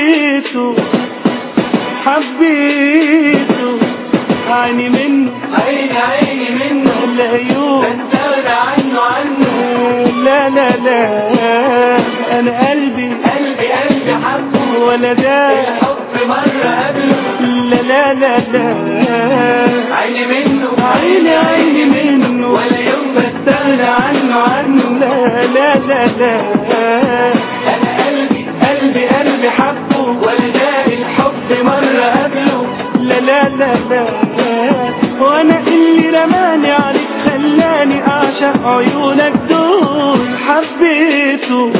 حبيته حبيته عيني منه عيني عيني منه العيون بستغنى عنه عنه لا لا لا انا قلبي قلبي قلبي حبه ولا ده الحب مرة قبله لا لا لا لا عيني منه عيني عيني منه ولا يوم بستغنى عنه عنه لا لا لا لا انا قلبي قلبي قلبي حبه ولا ده الحب مرة قبله لا لا لا لا وانا اللي رماني عليك خلاني اعشق عيونك دول حبيته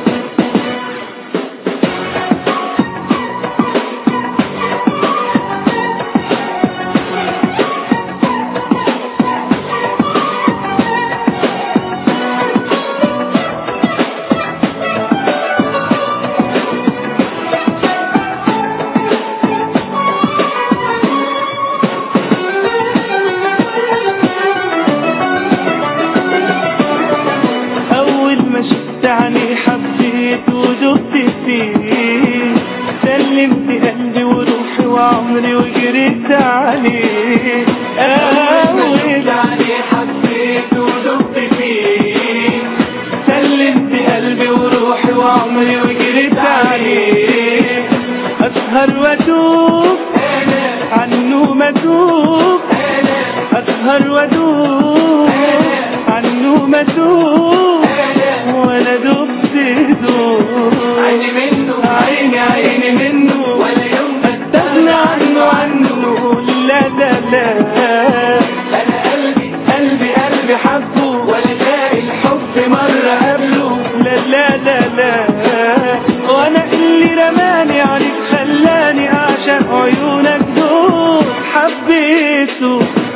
أول ما شفت عيني حبيت ودقت فيه سلمت قلبي وروحي وعمري وجريت عليه أول يعني حبيت ودقت فيه سلمت قلبي وروحي وعمري وجريت عليه أسهر وأتوب انا عنه متوب انا أسهر وأدوب عنه متوب انا ولا دبت دوب عيني منه عيني عيني منه ولا يوم استغنى عنه عنه لا لا لا انا قلبي قلبي قلبي حبه ولا ده الحب مرة قبله لا لا لا لا وانا اللي رماني عليك خلاني اعشق عيونك دول حبيته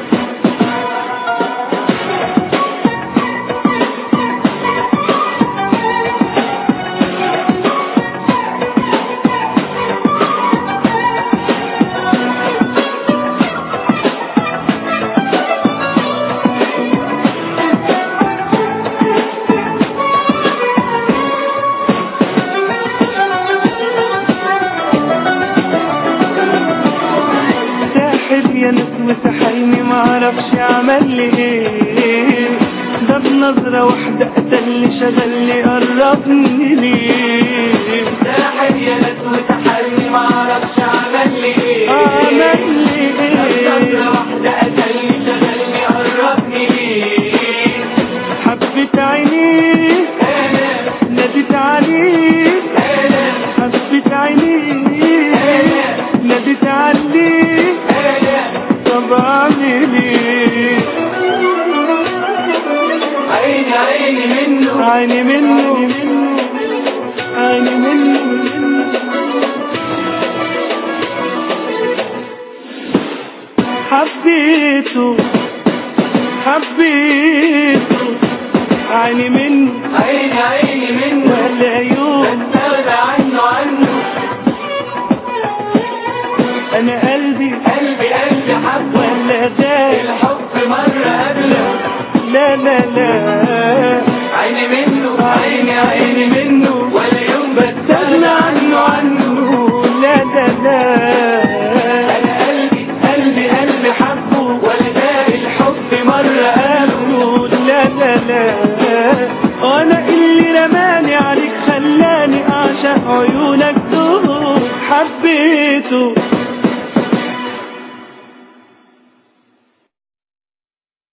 ساحب يا ناس وسحيني معرفش عمل لي ايه ده بنظرة واحدة قتلني شغلني قربني ليه ساحب يا ناس وسحرني معرفش عمل لي ايه عمل لي نظرة ايه واحدة قتلني شغلني قربني ليه حبيت عينيه انا ناديت عليه انا حبيت عينيه ناديت عليه انا طب اعمل ايه عيني عيني منه عيني منه عيني منه حبيته حبيته عيني منه عيني عيني منه والعيون بستغنى عنه عنه انا قلبي قلبي قلبي حبه ولا ده الحب مرة قبله لا لا لا عيني منه عيني عيني منه ولا يوم استغنى بستغنى عنه عنه لا لا لا انا قلبي قلبي قلبي حبه ولا ده الحب مرة قالوا لا لا لا وانا اللي رماني عليك خلاني اعشق عيونك دول حبيته